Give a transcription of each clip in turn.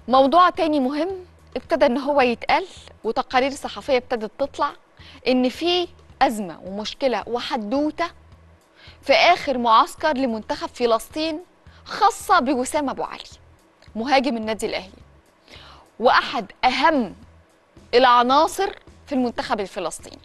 موضوع تاني مهم ابتدى ان هو يتقال وتقارير صحفيه ابتدت تطلع ان في ازمه ومشكله وحدوته في اخر معسكر لمنتخب فلسطين خاصه بوسام ابو علي مهاجم النادي الاهلي واحد اهم العناصر في المنتخب الفلسطيني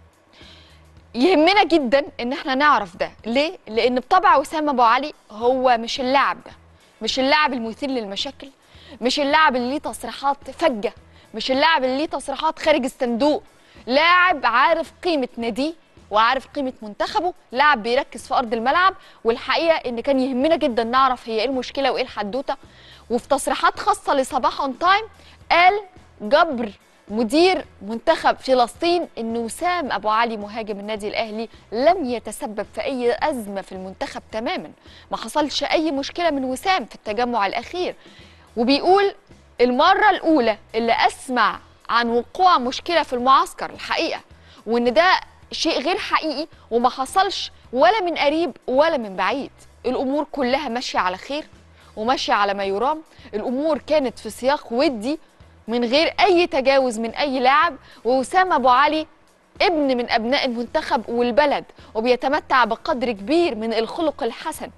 يهمنا جدا ان احنا نعرف ده ليه لان بطبع وسام ابو علي هو مش اللاعب ده مش اللاعب المثير للمشاكل مش اللاعب اللي ليه تصريحات فجه مش اللاعب اللي ليه تصريحات خارج الصندوق لاعب عارف قيمه ناديه وعارف قيمه منتخبه لاعب بيركز في ارض الملعب والحقيقه ان كان يهمنا جدا نعرف هي ايه المشكله وايه الحدوته وفي تصريحات خاصه لصباح اون تايم قال جبر مدير منتخب فلسطين ان وسام ابو علي مهاجم النادي الاهلي لم يتسبب في اي ازمه في المنتخب تماما ما حصلش اي مشكله من وسام في التجمع الاخير وبيقول المره الاولى اللي اسمع عن وقوع مشكله في المعسكر الحقيقه وان ده شيء غير حقيقي وما حصلش ولا من قريب ولا من بعيد الامور كلها ماشيه على خير وماشيه على ما يرام الامور كانت في سياق ودي من غير اي تجاوز من اي لاعب ووسام ابو علي ابن من ابناء المنتخب والبلد وبيتمتع بقدر كبير من الخلق الحسن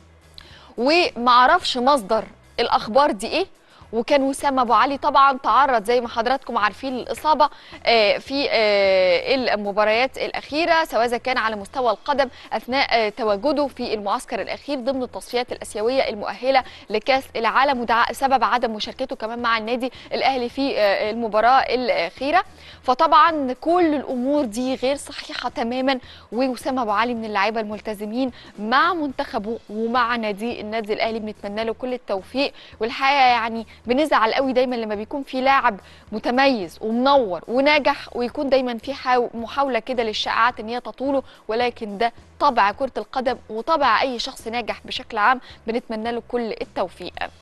ومعرفش مصدر الاخبار دي ايه وكان وسام ابو علي طبعا تعرض زي ما حضراتكم عارفين للاصابه في المباريات الاخيره سواء اذا كان على مستوى القدم اثناء تواجده في المعسكر الاخير ضمن التصفيات الاسيويه المؤهله لكاس العالم وده سبب عدم مشاركته كمان مع النادي الاهلي في المباراه الاخيره فطبعا كل الامور دي غير صحيحه تماما ووسام ابو علي من اللعيبه الملتزمين مع منتخبه ومع نادي النادي الاهلي بنتمنى له كل التوفيق والحقيقه يعني بنزعل قوي دايما لما بيكون في لاعب متميز ومنور وناجح ويكون دايما في محاوله كده للشائعات ان هي تطوله ولكن ده طبع كره القدم وطبع اي شخص ناجح بشكل عام بنتمنى له كل التوفيق